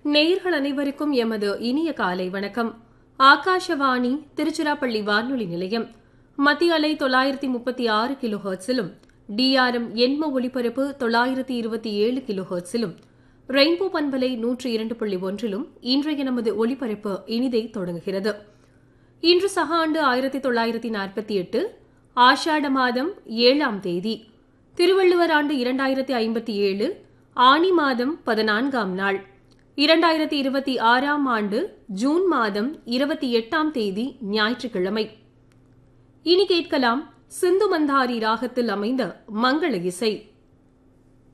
நேயர்கள் அனைவருக்கும் எமது இனிய காலை வணக்கம் ஆகாஷவாணி திருச்சிராப்பள்ளி வானொலி நிலையம் மத்திய அலை தொள்ளாயிரத்தி முப்பத்தி ஆறு கிலோ ஹெர்ட்ஸிலும் டிஆர்எம் எண்ம ஒலிபரப்பு தொள்ளாயிரத்தி இருபத்தி ஏழு கிலோ ஹெர்ட்ஸிலும் ரெயின்போ பண்பலை நூற்றி இரண்டு புள்ளி ஒன்றிலும் இன்றைய நமது ஒலிபரப்பு இனிதை தொடங்குகிறது இன்று சக ஆண்டு ஆயிரத்தி தொள்ளாயிரத்தி நாற்பத்தி எட்டு ஆஷாட மாதம் ஏழாம் தேதி திருவள்ளுவர் ஆண்டு இரண்டாயிரத்தி ஐம்பத்தி ஏழு ஆனி மாதம் பதினான்காம் நாள் இரண்டாயிரத்தி இருபத்தி ஆறாம் ஆண்டு ஜூன் மாதம் இருபத்தி எட்டாம் தேதி ஞாயிற்றுக்கிழமை இனி கேட்கலாம் சிந்து மந்தாரி ராகத்தில் அமைந்த மங்கள இசை